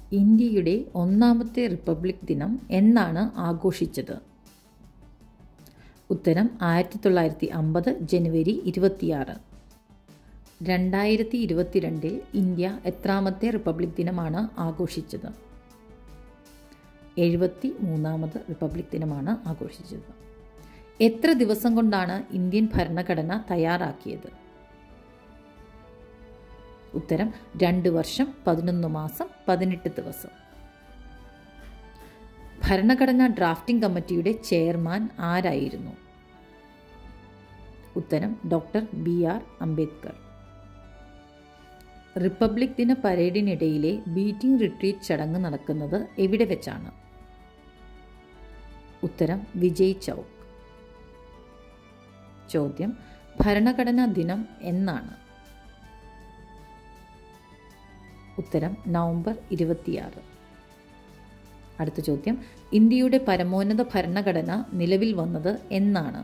ഇന്ത്യയുടെ ഒന്നാമത്തെ റിപ്പബ്ലിക് ദിനം എന്നാണ് ആഘോഷിച്ചത് ഉത്തരം ആയിരത്തി തൊള്ളായിരത്തി അമ്പത് ജനുവരി ഇരുപത്തിയാറ് രണ്ടായിരത്തി ഇരുപത്തിരണ്ടിൽ ഇന്ത്യ എത്രാമത്തെ റിപ്പബ്ലിക് ദിനമാണ് ആഘോഷിച്ചത് എഴുപത്തി മൂന്നാമത് റിപ്പബ്ലിക് ദിനമാണ് ആഘോഷിച്ചത് എത്ര ദിവസം കൊണ്ടാണ് ഇന്ത്യൻ ഭരണഘടന തയ്യാറാക്കിയത് ഉത്തരം രണ്ട് വർഷം പതിനൊന്ന് മാസം പതിനെട്ട് ദിവസം ഭരണഘടനാ ഡ്രാഫ്റ്റിംഗ് കമ്മിറ്റിയുടെ ചെയർമാൻ ആരായിരുന്നു ഉത്തരം doctor B R Ambedkar republic ദിന പരേഡിനിടയിലെ ബീറ്റിംഗ് റിട്രീറ്റ് ചടങ്ങ് നടക്കുന്നത് എവിടെ വെച്ചാണ് ഉത്തരം വിജയ് ചൗക്ക് ചോദ്യം ഭരണഘടനാ ദിനം എന്നാണ് ഉത്തരം നവംബർ ഇരുപത്തിയാറ് അടുത്ത ചോദ്യം ഇന്ത്യയുടെ പരമോന്നത ഭരണഘടന നിലവിൽ വന്നത് എന്നാണ്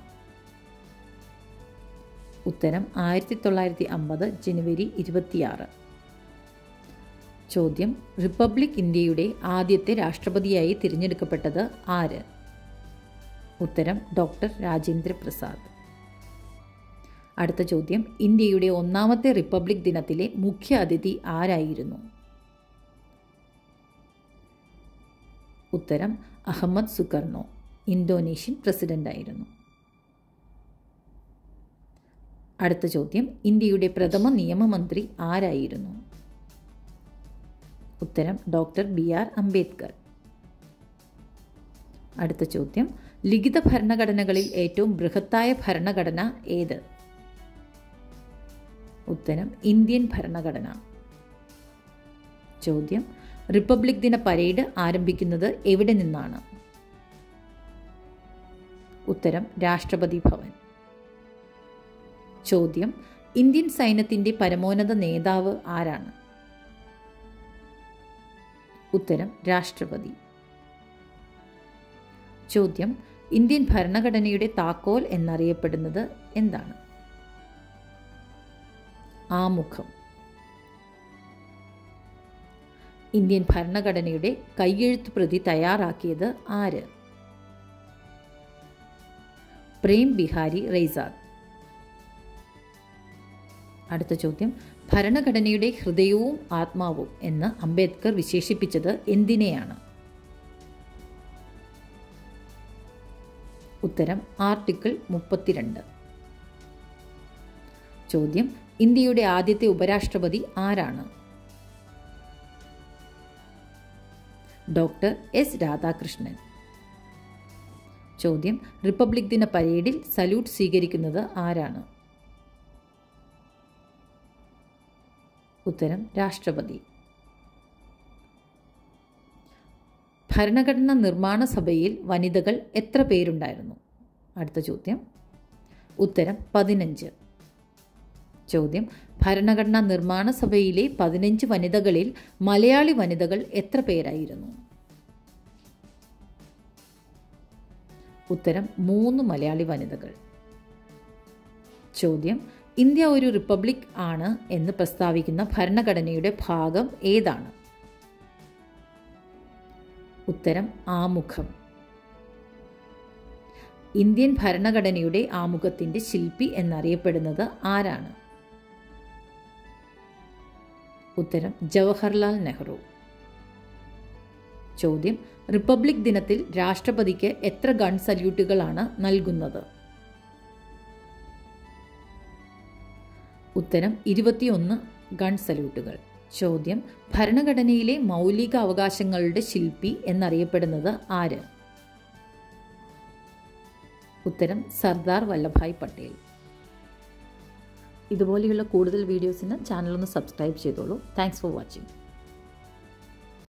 ഉത്തരം ആയിരത്തി തൊള്ളായിരത്തി അമ്പത് ജനുവരി ഇരുപത്തിയാറ് ചോദ്യം റിപ്പബ്ലിക് ഇന്ത്യയുടെ ആദ്യത്തെ രാഷ്ട്രപതിയായി തിരഞ്ഞെടുക്കപ്പെട്ടത് ആര് ഉത്തരം ഡോക്ടർ രാജേന്ദ്ര പ്രസാദ് അടുത്ത ചോദ്യം ഇന്ത്യയുടെ ഒന്നാമത്തെ റിപ്പബ്ലിക് ദിനത്തിലെ മുഖ്യ അതിഥി ആരായിരുന്നു ഉത്തരം അഹമ്മദ് സുകർണോ ഇന്തോനേഷ്യൻ പ്രസിഡന്റായിരുന്നു അടുത്ത ചോദ്യം ഇന്ത്യയുടെ പ്രഥമ നിയമമന്ത്രി ആരായിരുന്നു ഉത്തരം ഡോക്ടർ ബി ആർ അംബേദ്കർ അടുത്ത ചോദ്യം ലിഖിത ഭരണഘടനകളിൽ ഏറ്റവും ബൃഹത്തായ ഭരണഘടന ഏത് ഉത്തരം ഇന്ത്യൻ ഭരണഘടന ചോദ്യം റിപ്പബ്ലിക് ദിന പരേഡ് ആരംഭിക്കുന്നത് എവിടെ നിന്നാണ് ഉത്തരം രാഷ്ട്രപതി ഭവൻ ചോദ്യം ഇന്ത്യൻ സൈന്യത്തിന്റെ പരമോന്നത നേതാവ് ആരാണ് ഉത്തരം രാഷ്ട്രപതി ചോദ്യം ഇന്ത്യൻ ഭരണഘടനയുടെ താക്കോൽ എന്നറിയപ്പെടുന്നത് എന്താണ് ആമുഖം ഇന്ത്യൻ ഭരണഘടനയുടെ കയ്യെഴുത്ത് പ്രതി തയ്യാറാക്കിയത് ആര് പ്രേം ബിഹാരി റെയ്സാദ് അടുത്ത ചോദ്യം ഭരണഘടനയുടെ ഹൃദയവും ആത്മാവും എന്ന് അംബേദ്കർ വിശേഷിപ്പിച്ചത് എന്തിനെയാണ് ഉത്തരം ആർട്ടിക്കിൾ മുപ്പത്തിരണ്ട് ചോദ്യം ഇന്ത്യയുടെ ആദ്യത്തെ ഉപരാഷ്ട്രപതി ആരാണ് ഡോക്ടർ എസ് രാധാകൃഷ്ണൻ ചോദ്യം റിപ്പബ്ലിക് ദിന പരേഡിൽ സല്യൂട്ട് സ്വീകരിക്കുന്നത് ആരാണ് ഉത്തരം രാഷ്ട്രപതി ഭരണഘടനാ നിർമ്മാണ സഭയിൽ വനിതകൾ എത്ര പേരുണ്ടായിരുന്നു അടുത്ത ചോദ്യം ഉത്തരം പതിനഞ്ച് ചോദ്യം ഭരണഘടനാ നിർമ്മാണ സഭയിലെ പതിനഞ്ച് വനിതകളിൽ മലയാളി വനിതകൾ എത്ര പേരായിരുന്നു ഉത്തരം മൂന്ന് മലയാളി വനിതകൾ ചോദ്യം ഇന്ത്യ ഒരു റിപ്പബ്ലിക് ആണ് എന്ന് പ്രസ്താവിക്കുന്ന ഭരണഘടനയുടെ ഭാഗം ഏതാണ് ഉത്തരം ആമുഖം ഇന്ത്യൻ ഭരണഘടനയുടെ ആമുഖത്തിന്റെ ശില്പി എന്നറിയപ്പെടുന്നത് ആരാണ് ഉത്തരം ജവഹർലാൽ നെഹ്റു ചോദ്യം റിപ്പബ്ലിക് ദിനത്തിൽ രാഷ്ട്രപതിക്ക് എത്ര ഗൺ സല്യൂട്ടുകളാണ് നൽകുന്നത് ഉത്തരം ഇരുപത്തിയൊന്ന് ഗൺ സല്യൂട്ടുകൾ ചോദ്യം ഭരണഘടനയിലെ മൗലിക അവകാശങ്ങളുടെ ശില്പി എന്നറിയപ്പെടുന്നത് ആര് ഉത്തരം സർദാർ വല്ലഭായ് പട്ടേൽ ഇതുപോലെയുള്ള കൂടുതൽ വീഡിയോസിന് ചാനൽ ഒന്ന് സബ്സ്ക്രൈബ് ചെയ്തോളൂ താങ്ക്സ് ഫോർ വാച്ചിങ്